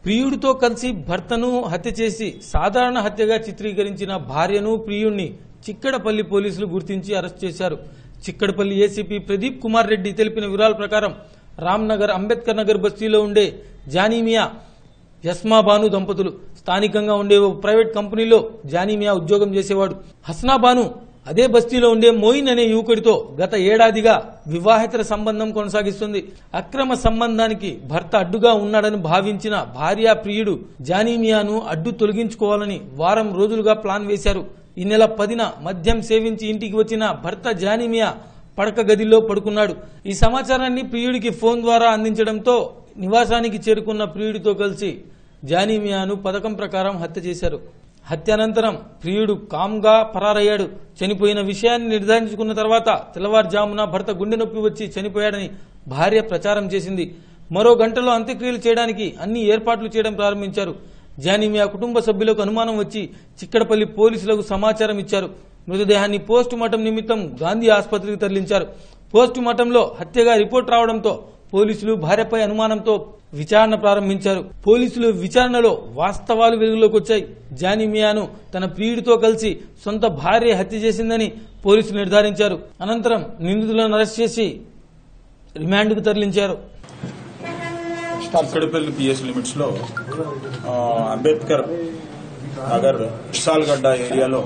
ప్రియుడితో కలిసి భర్తను హత్య చేసి సాధారణ హత్యగా చిత్రీకరించిన భార్యను ప్రియుణ్ణి చిక్కడపల్లి పోలీసులు గుర్తించి అరెస్ట్ చేశారు చిక్కడపల్లి ఏసీపీ ప్రదీప్ కుమార్ రెడ్డి తెలిపిన వివరాల ప్రకారం రామ్నగర్ అంబేద్కర్ నగర్ బస్తీలో ఉండే జానీమియా యస్మా బాను దంపతులు స్థానికంగా ఉండే ఓ ప్రైవేట్ కంపెనీలో జానీమియా ఉద్యోగం చేసేవాడు హస్నా బాను అదే బస్తీలో ఉండే మోయిన్ అనే యువకుడితో గత ఏడాదిగా వివాహేతర సంబంధం కొనసాగిస్తుంది అక్రమ సంబంధానికి భర్త అడ్డుగా ఉన్నాడని భావించిన భార్యా ప్రియుడు జానీమియాను అడ్డు తొలగించుకోవాలని వారం రోజులుగా ప్లాన్ వేశారు ఈ నెల పదిన మద్యం సేవించి ఇంటికి వచ్చిన భర్త జానీమియా పడక గదిలో పడుకున్నాడు ఈ సమాచారాన్ని ప్రియుడికి ఫోన్ ద్వారా అందించడంతో నివాసానికి చేరుకున్న ప్రియుడితో కలిసి జానీమియాను పథకం ప్రకారం హత్య చేశారు హత్యానంతరం ప్రియుడు కామ్గా పరారయ్యాడు చనిపోయిన విషయాన్ని నిర్ధారించుకున్న తర్వాత తెల్లవారుజామున భర్త గుండె నొప్పి వచ్చి చనిపోయాడని భార్య ప్రచారం చేసింది మరో గంటలో అంత్యక్రియలు చేయడానికి అన్ని ఏర్పాట్లు చేయడం ప్రారంభించారు జానీమియా కుటుంబ సభ్యులకు అనుమానం వచ్చి చిక్కడపల్లి పోలీసులకు సమాచారం ఇచ్చారు మృతదేహాన్ని పోస్టు మార్టం నిమిత్తం గాంధీ ఆసుపత్రికి తరలించారు పోస్టు మార్టంలో హత్యగా రిపోర్ట్ రావడంతో పోలీసులు భార్యపై అనుమానంతో విచారణ ప్రారంభించారు పోలీసులు విచారణలో వాస్తవాలు వెలుగులోకి వచ్చాయి జానీమియాను తన ప్రియుడితో కలిసి సొంత భార్య హత్య చేసిందని పోలీసులు నిర్ధారించారు అనంతరం నిందితులను అరెస్ట్ చేసి రిమాండ్కు తరలించారు చిక్కడపల్లి పిఎస్ లిమిట్స్ లో ఆ, అంబేద్కర్ నగర్ విశాల్గడ్డ ఏరియాలో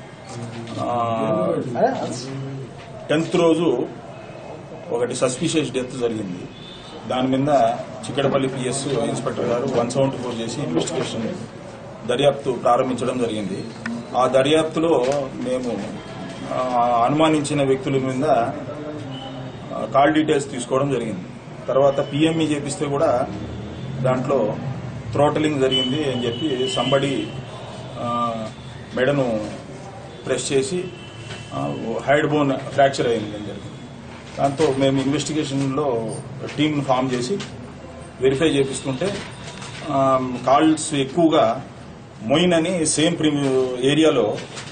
టెన్త్ రోజు ఒకటి సస్పిషియస్ డెత్ జరిగింది దాని మీద చిక్కడపల్లి పిఎస్ ఇన్స్పెక్టర్ గారు వన్ సెవెంటీ ఫోర్ చేసి ఇన్వెస్టిగేషన్ దర్యాప్తు ప్రారంభించడం జరిగింది ఆ దర్యాప్తులో మేము ఆ, అనుమానించిన వ్యక్తుల మీద ఆ, కాల్ డీటెయిల్స్ తీసుకోవడం జరిగింది తర్వాత పిఎంఈ చేపిస్తే కూడా దాంట్లో థ్రోటలింగ్ జరిగింది అని చెప్పి సంబడి మెడను ప్రెస్ చేసి హైడ్ బోన్ ఫ్రాక్చర్ అయింది అని జరిగింది దాంతో మేము ఇన్వెస్టిగేషన్లో టీంను ఫామ్ చేసి వెరిఫై చేపిస్తుంటే ఆ, కాల్స్ ఎక్కువగా మొయిన్ అని సేమ్ ప్రిమ్ ఏరియాలో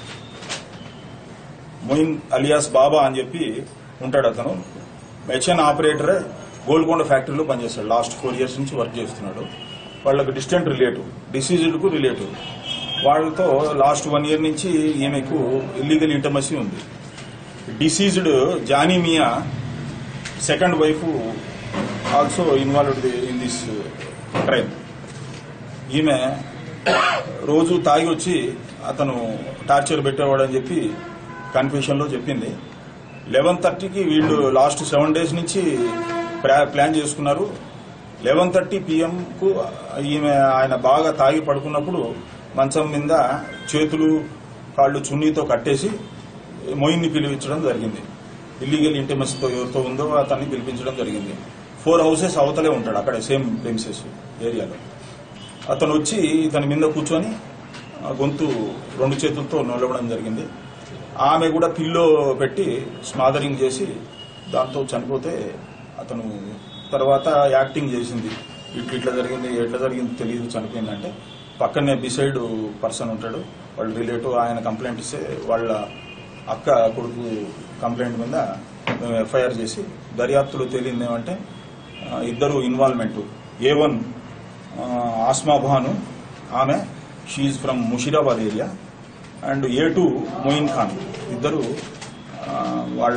మొయిన్ అలియాస్ బాబా అని చెప్పి ఉంటాడు అతను మెచన్ ఆపరేటర్ గోల్కొండ ఫ్యాక్టరీలో పనిచేస్తాడు లాస్ట్ ఫోర్ ఇయర్స్ నుంచి వర్క్ చేస్తున్నాడు వాళ్ళకి డిస్టెంట్ రిలేటివ్ డిసీజ్డ్ కు రిలేటివ్ వాళ్ళతో లాస్ట్ వన్ ఇయర్ నుంచి ఈమెకు ఇల్లీగల్ ఇంటమసీ ఉంది deceased Jani Miya second wife also involved in this crime ఈమె రోజు తాగి వచ్చి అతను టార్చర్ పెట్టేవాడని చెప్పి కన్ఫ్యూషన్ లో చెప్పింది లెవెన్ థర్టీకి వీళ్ళు లాస్ట్ సెవెన్ డేస్ నుంచి ప్లా- ప్లాన్ చేసుకున్నారు లెవెన్ థర్టీ పిఎం కు ఈమె ఆయన బాగా తాగి పడుకున్నప్పుడు మంచం మీద చేతులు కాళ్ళు చున్నీతో కట్టేసి మొయిన్ని పిలిపించడం జరిగింది ఇల్లీగల్ ఇంటిమసీతో ఎవరితో ఉందో అతన్ని పిలిపించడం జరిగింది ఫోర్ హౌసెస్ అవతలే ఉంటాడు అక్కడ సేమ్ ప్లేసెస్ ఏరియాలో అతను వచ్చి ఇతని మీద కూర్చొని ఆ, గొంతు రెండు చేతులతో నొలవడం జరిగింది ఆమె కూడా పిల్లో పెట్టి స్మాదరింగ్ చేసి దాంతో చనిపోతే అతను తర్వాత యాక్టింగ్ చేసింది ఇట్లా ఇట్లా జరిగింది ఎట్లా జరిగింది తెలియదు చనిపోయిందంటే పక్కనే బిసైడ్ పర్సన్ ఉంటాడు వాళ్ళ రిలేటివ్ ఆయన కంప్లైంట్ ఇస్తే వాళ్ళ అక్క కొడుకు కంప్లైంట్ మీద మేము ఎఫ్ఐఆర్ చేసి దర్యాప్తులో తేలింది ఏమంటే ఆ, ఇద్దరు involvement A one Asma Bhanu ఆమె she from Musheerabad area and A two Moin Khan ఇద్దరు ఆ, వాళ్ళ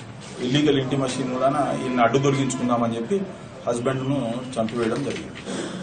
ఇల్లీగల్ ఇంటిమసీని కూడా ఈయన అడ్డు దొరికించుకుందామని చెప్పి హస్బెండ్ను చంపివేయడం జరిగింది